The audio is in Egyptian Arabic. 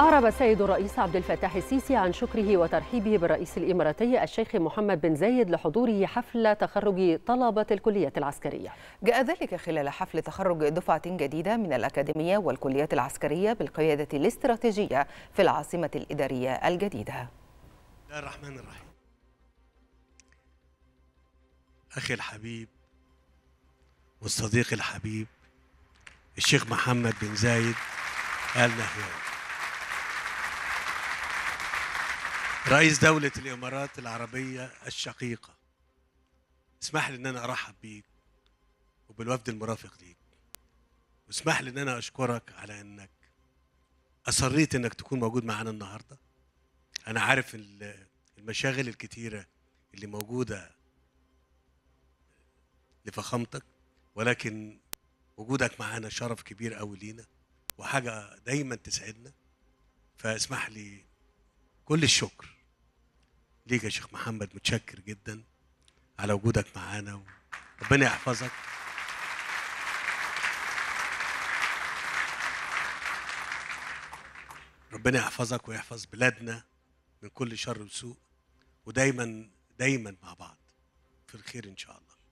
أعرب السيد الرئيس عبد الفتاح السيسي عن شكره وترحيبه بالرئيس الإماراتي الشيخ محمد بن زايد لحضوره حفل تخرج طلبة الكلية العسكرية جاء ذلك خلال حفل تخرج دفعة جديدة من الأكاديمية والكليات العسكرية بالقيادة الاستراتيجية في العاصمة الإدارية الجديدة الله الرحمن الرحيم أخي الحبيب والصديق الحبيب الشيخ محمد بن زايد آل نهيان رئيس دولة الإمارات العربية الشقيقة اسمح لي إن أنا أرحب بيك وبالوفد المرافق ليك واسمح لي إن أنا أشكرك على إنك أصريت إنك تكون موجود معانا النهاردة أنا عارف ال- المشاغل الكتيرة اللي موجودة لفخامتك ولكن وجودك معانا شرف كبير قوي لينا وحاجة دايما تسعدنا فاسمح لي كل الشكر ليك يا شيخ محمد متشكر جدا على وجودك معانا ربنا يحفظك ربنا يحفظك ويحفظ بلادنا من كل شر وسوء ودايما دايما مع بعض في الخير ان شاء الله